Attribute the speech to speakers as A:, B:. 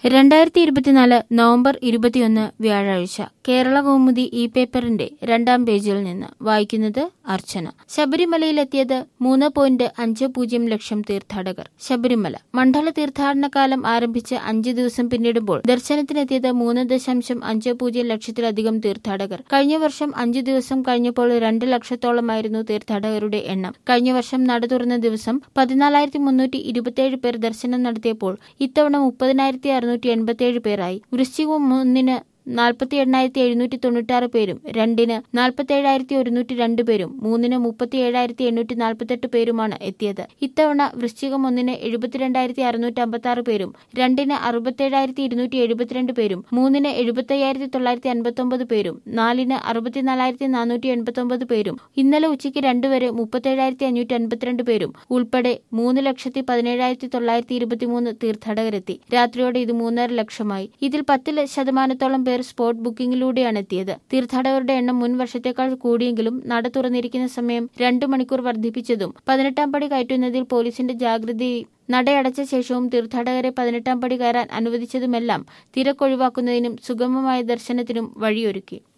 A: രണ്ടായിരത്തി ഇരുപത്തിനാല് നവംബർ ഇരുപത്തിയൊന്ന് വ്യാഴാഴ്ച കേരള കൗമുദി ഈ പേപ്പറിന്റെ രണ്ടാം പേജിൽ നിന്ന് വായിക്കുന്നത് അർച്ചന ശബരിമലയിലെത്തിയത് മൂന്ന് പോയിന്റ് അഞ്ച് പൂജ്യം ലക്ഷം തീർത്ഥാടകർ ശബരിമല മണ്ഡല തീർത്ഥാടന കാലം ആരംഭിച്ച് അഞ്ച് ദിവസം പിന്നിടുമ്പോൾ ദർശനത്തിനെത്തിയത് മൂന്ന് ദശാംശം അഞ്ച് പൂജ്യം ലക്ഷത്തിലധികം തീർത്ഥാടകർ കഴിഞ്ഞ വർഷം അഞ്ചു ദിവസം കഴിഞ്ഞപ്പോൾ രണ്ട് ലക്ഷത്തോളമായിരുന്നു തീർത്ഥാടകരുടെ എണ്ണം കഴിഞ്ഞ വർഷം നട തുറന്ന ദിവസം പതിനാലായിരത്തി മുന്നൂറ്റി ഇരുപത്തിയേഴ് പേർ ദർശനം നടത്തിയപ്പോൾ ഇത്തവണ മുപ്പതിനായിരത്തി അറുന്നൂറ്റി എൺപത്തിയേഴ് പേരായി വൃശ്ചികം ഒന്നിന് നാൽപ്പത്തി എണ്ണായിരത്തി എഴുന്നൂറ്റി തൊണ്ണൂറ്റാറ് പേരും രണ്ടിന് നാൽപ്പത്തി ഏഴായിരത്തി ഒരുന്നൂറ്റി രണ്ട് പേരും മൂന്നിന് മുപ്പത്തി ഏഴായിരത്തി എണ്ണൂറ്റി നാൽപ്പത്തെട്ട് പേരുമാണ് എത്തിയത് ഇത്തവണ വൃശ്ചികം ഒന്നിന് എഴുപത്തിരണ്ടായിരത്തി അറുന്നൂറ്റി അമ്പത്തി ആറ് പേരും രണ്ടിന് അറുപത്തേഴായിരത്തി ഇരുന്നൂറ്റി എഴുപത്തിരണ്ട് പേരും മൂന്നിന് എഴുപത്തയ്യായിരത്തി തൊള്ളായിരത്തി അൻപത്തി ഒമ്പത് പേരും നാലിന് അറുപത്തിനാലായിരത്തി നാനൂറ്റി എൺപത്തി ഒമ്പത് പേരും ഇന്നലെ ഉച്ചയ്ക്ക് രണ്ട് വരെ മുപ്പത്തേഴായിരത്തി അഞ്ഞൂറ്റി അൻപത്തിരണ്ട് പേരും ഉൾപ്പെടെ മൂന്ന് ലക്ഷത്തി പതിനേഴായിരത്തി തൊള്ളായിരത്തി ഇരുപത്തിമൂന്ന് തീർത്ഥാടകരെത്തി രാത്രിയോടെ ഇത് മൂന്നര ലക്ഷമായി ഇതിൽ പത്ത് ശതമാനത്തോളം പേർ സ്പോട്ട് ബുക്കിംഗിലൂടെയാണ് എത്തിയത് തീർത്ഥാടകരുടെ എണ്ണം മുൻ വർഷത്തേക്കാൾ കൂടിയെങ്കിലും നട തുറന്നിരിക്കുന്ന സമയം രണ്ടു മണിക്കൂർ വർദ്ധിപ്പിച്ചതും പതിനെട്ടാം പടി കയറ്റുന്നതിൽ പോലീസിന്റെ ജാഗ്രതയും നടയടച്ച ശേഷവും തീർത്ഥാടകരെ പതിനെട്ടാം പടി കയറാൻ അനുവദിച്ചതുമെല്ലാം തിരക്കൊഴിവാക്കുന്നതിനും സുഗമമായ ദർശനത്തിനും വഴിയൊരുക്കി